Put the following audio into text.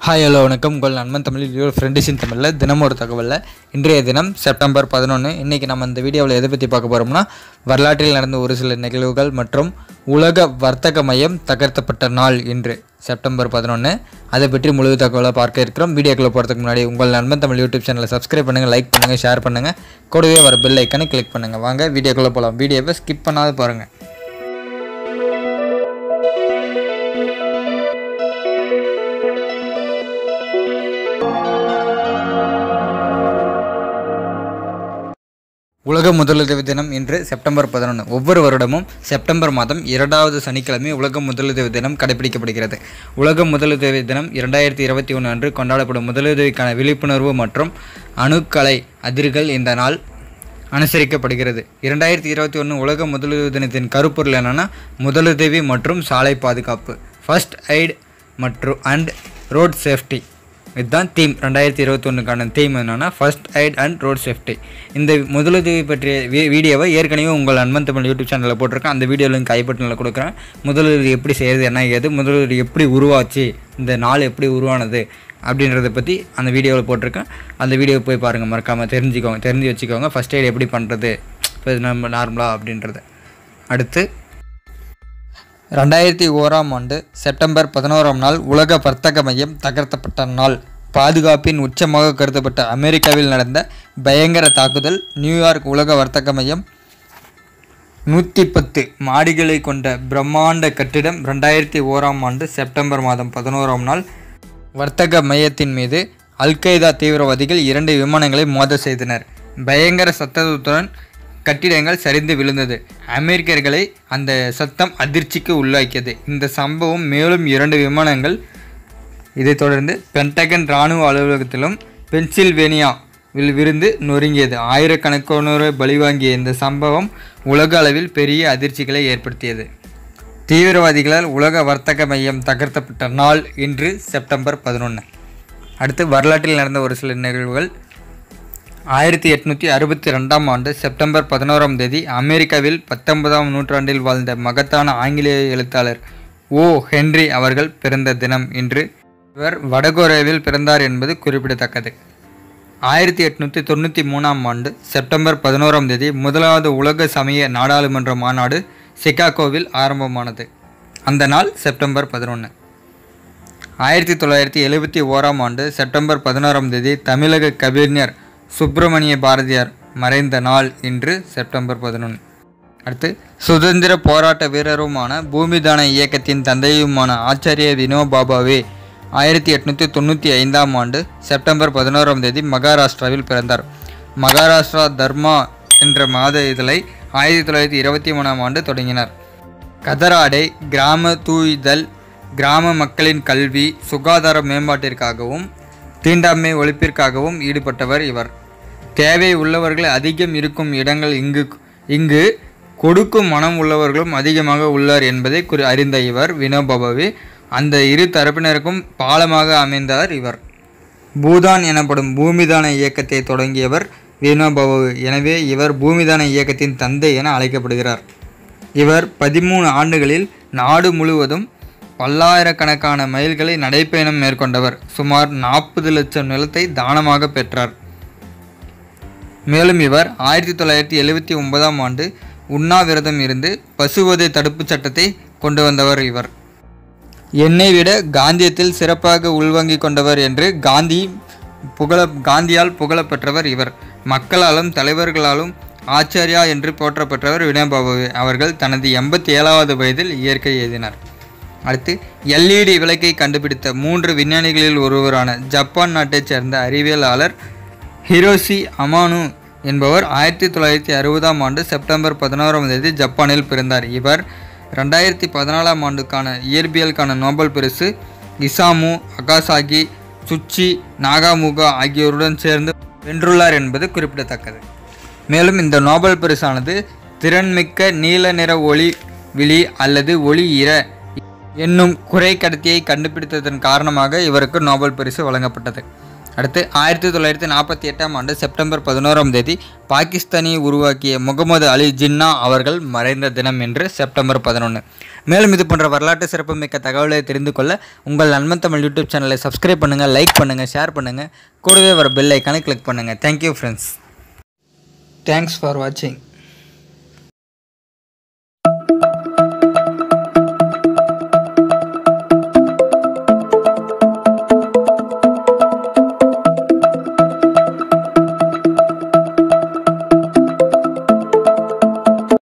hi hello வணக்கம் உங்கள் நண்பன் தமிழில் யூர் ஃப்ரெண்டிஸின் தமிழில் தினமும் ஒரு தகவலில் இன்றைய தினம் செப்டம்பர் பதினொன்று இன்றைக்கி நம்ம இந்த வீடியோவில் எதை பற்றி பார்க்க போகிறோம்னா வரலாற்றில் நடந்த ஒரு சில நிகழ்வுகள் மற்றும் உலக வர்த்தக மையம் தகர்த்தப்பட்ட நாள் இன்று செப்டம்பர் பதினொன்று அதை பற்றி முழு தகவலை பார்க்க இருக்கிறோம் வீடியோக்குள்ளே போகிறதுக்கு முன்னாடி உங்கள் நண்பன் தமிழ் யூடியூப் சேனலை சப்ஸ்கிரைப் பண்ணுங்கள் லைக் பண்ணுங்கள் ஷேர் பண்ணுங்கள் கூடவே வர பெல் ஐக்கனை கிளிக் பண்ணுங்கள் வாங்க வீடியோக்குள்ளே போகலாம் வீடியோவை ஸ்கிப் பண்ணாத பாருங்கள் உலக முதலுதவி தினம் இன்று செப்டம்பர் பதினொன்று ஒவ்வொரு வருடமும் செப்டம்பர் மாதம் இரண்டாவது சனிக்கிழமை உலக முதலுதவி தினம் கடைபிடிக்கப்படுகிறது உலக முதலுதவி தினம் இரண்டாயிரத்தி இருபத்தி ஒன்று அன்று கொண்டாடப்படும் முதலுதவிக்கான விழிப்புணர்வு மற்றும் அணுக்கலை அதிர்கள் இந்த நாள் அனுசரிக்கப்படுகிறது இரண்டாயிரத்தி இருபத்தி ஒன்று உலக முதலுதவி தினத்தின் கருப்பொருள் என்னென்னா முதலுதவி மற்றும் சாலை பாதுகாப்பு ஃபர்ஸ்ட் எய்ட் மற்றும் அண்ட் ரோட் சேஃப்டி இதுதான் தீம் ரெண்டாயிரத்தி இருபத்தொன்னுக்கான தீம் என்னென்னா first aid and road safety இந்த முதலுதவி பற்றிய வீ வீடியோவை ஏற்கனவே உங்கள் அன்பன் தமிழ் யூடியூப் சேனலில் போட்டிருக்கேன் அந்த வீடியோ லிங்க் கைப்பட்டனில் கொடுக்குறேன் முதலுதவி எப்படி செய்கிறது என்ன ஏது முதலுதவி எப்படி உருவாச்சு இந்த நாள் எப்படி உருவானது அப்படின்றத பற்றி அந்த வீடியோவில் போட்டிருக்கேன் அந்த வீடியோவை போய் பாருங்கள் மறக்காமல் தெரிஞ்சுக்கோங்க தெரிஞ்சு வச்சுக்கோங்க ஃபஸ்ட் எய்ட் எப்படி பண்ணுறது இப்போ நம்ம நார்மலாக அப்படின்றத அடுத்து ரெண்டாயிரத்தி ஓராம் ஆண்டு செப்டம்பர் பதினோராம் நாள் உலக வர்த்தக மையம் தகர்த்தப்பட்ட நாள் பாதுகாப்பின் உச்சமாக கருதப்பட்ட அமெரிக்காவில் நடந்த பயங்கர தாக்குதல் நியூயார்க் உலக வர்த்தக மையம் நூற்றி பத்து மாடிகளை கொண்ட பிரம்மாண்ட கட்டிடம் ரெண்டாயிரத்தி ஓராம் ஆண்டு செப்டம்பர் மாதம் பதினோராம் நாள் வர்த்தக மையத்தின் மீது அல்கைதா தீவிரவாதிகள் இரண்டு விமானங்களை மோத செய்தனர் பயங்கர சத்தத்துடன் கட்டிடங்கள் சரிந்து விழுந்தது அமெரிக்கர்களை அந்த சத்தம் அதிர்ச்சிக்கு உள்ளாக்கியது இந்த சம்பவம் மேலும் இரண்டு விமானங்கள் இதைத் தொடர்ந்து பென்டகன் இராணுவ அலுவலகத்திலும் பென்சில்வேனியா வில் விருந்து நொறுங்கியது ஆயிரக்கணக்கானோரை பலிவாங்கிய இந்த சம்பவம் உலக அளவில் பெரிய அதிர்ச்சிகளை ஏற்படுத்தியது தீவிரவாதிகளால் உலக வர்த்தக மையம் தகர்த்தப்பட்ட நாள் இன்று செப்டம்பர் பதினொன்று அடுத்து வரலாற்றில் நடந்த ஒரு சில நிகழ்வுகள் ஆயிரத்தி எட்நூற்றி அறுபத்தி ரெண்டாம் ஆண்டு செப்டம்பர் பதினோராம் தேதி அமெரிக்காவில் பத்தொன்பதாம் நூற்றாண்டில் வாழ்ந்த மகத்தான ஆங்கிலேய எழுத்தாளர் ஓ ஹென்றி அவர்கள் பிறந்த தினம் இன்று இவர் வடகொரியாவில் பிறந்தார் என்பது குறிப்பிடத்தக்கது ஆயிரத்தி எட்நூற்றி தொண்ணூற்றி மூணாம் ஆண்டு செப்டம்பர் பதினோராம் தேதி முதலாவது உலக சமய நாடாளுமன்ற மாநாடு சிகாகோவில் ஆரம்பமானது அந்த நாள் செப்டம்பர் பதினொன்று ஆயிரத்தி தொள்ளாயிரத்தி எழுபத்தி ஓராம் ஆண்டு செப்டம்பர் பதினோராம் தேதி தமிழக கவிஞர் சுப்பிரமணிய பாரதியார் மறைந்த நாள் இன்று செப்டம்பர் பதினொன்று அடுத்து சுதந்திர போராட்ட வீரருமான பூமிதான இயக்கத்தின் தந்தையுமான ஆச்சாரிய வினோபாபாவே ஆயிரத்தி எட்நூற்றி தொண்ணூற்றி ஐந்தாம் ஆண்டு செப்டம்பர் பதினோராம் தேதி மகாராஷ்டிராவில் பிறந்தார் மகாராஷ்டிரா தர்மா என்ற மாத இதழை ஆயிரத்தி தொள்ளாயிரத்தி இருபத்தி மூணாம் ஆண்டு தொடங்கினார் கதராடை கிராம தூய்தல் கிராம மக்களின் கல்வி சுகாதார மேம்பாட்டிற்காகவும் தீண்டாமை ஒழிப்பிற்காகவும் ஈடுபட்டவர் இவர் தேவை உள்ளவர்கள் அதிகம் இருக்கும் இடங்கள் இங்கு இங்கு கொடுக்கும் மனம் உள்ளவர்களும் அதிகமாக உள்ளார் என்பதை குறி அறிந்த இவர் வினோபாபாவே அந்த இரு தரப்பினருக்கும் பாலமாக அமைந்தார் இவர் பூதான் எனப்படும் பூமிதான இயக்கத்தை தொடங்கியவர் வினோபாபு எனவே இவர் பூமிதான இயக்கத்தின் தந்தை என அழைக்கப்படுகிறார் இவர் பதிமூணு ஆண்டுகளில் நாடு முழுவதும் பல்லாயிரக்கணக்கான மைல்களை நடைப்பயணம் மேற்கொண்டவர் சுமார் நாற்பது லட்சம் நிலத்தை தானமாக பெற்றார் மேலும் இவர் ஆயிரத்தி தொள்ளாயிரத்தி எழுபத்தி ஒன்பதாம் ஆண்டு உண்ணாவிரதம் இருந்து பசுவதை தடுப்புச் சட்டத்தை கொண்டு வந்தவர் இவர் என்னை விட காந்தியத்தில் சிறப்பாக உள்வாங்கிக் கொண்டவர் என்று காந்தி புகழ காந்தியால் புகழப்பெற்றவர் இவர் மக்களாலும் தலைவர்களாலும் ஆச்சாரியா என்று போற்றப்பெற்றவர் வினோபாபு அவர்கள் தனது எண்பத்தி ஏழாவது வயதில் இயற்கை எழுதினார் அடுத்து எல்இடி விளக்கை கண்டுபிடித்த மூன்று விஞ்ஞானிகளில் ஒருவரான ஜப்பான் நாட்டைச் சேர்ந்த அறிவியலாளர் ஹிரோஷி அமானு என்பவர் ஆயிரத்தி தொள்ளாயிரத்தி அறுபதாம் ஆண்டு செப்டம்பர் பதினோராம் தேதி ஜப்பானில் பிறந்தார் இவர் ரெண்டாயிரத்தி பதினாலாம் ஆண்டுக்கான இயற்பியலுக்கான நோபல் பரிசு இசாமு அகாசாகி சுச்சி நாகாமுகா ஆகியோருடன் சேர்ந்து வென்றுள்ளார் என்பது குறிப்பிடத்தக்கது மேலும் இந்த நோபல் பரிசானது திறன்மிக்க நீல நிற ஒளி விழி அல்லது ஒளி இர என்னும் குறை கடத்தியை கண்டுபிடித்ததன் காரணமாக இவருக்கு நோபல் பரிசு வழங்கப்பட்டது அடுத்து ஆயிரத்தி தொள்ளாயிரத்தி நாற்பத்தி எட்டாம் ஆண்டு செப்டம்பர் பதினோராம் தேதி பாகிஸ்தானியை உருவாக்கிய முகமது அலி ஜின்னா அவர்கள் மறைந்த தினம் என்று செப்டம்பர் பதினொன்று மேலும் இது போன்ற வரலாற்று சிறப்புமிக்க தகவலை தெரிந்து கொள்ள உங்கள் நண்பன் தமிழ் யூடியூப் சேனலை சப்ஸ்கிரைப் பண்ணுங்கள் லைக் பண்ணுங்கள் ஷேர் பண்ணுங்கள் கூடவே வர பெல் ஐக்கானை கிளிக் பண்ணுங்கள் தேங்க்யூ ஃப்ரெண்ட்ஸ் தேங்க்ஸ் ஃபார் வாட்சிங்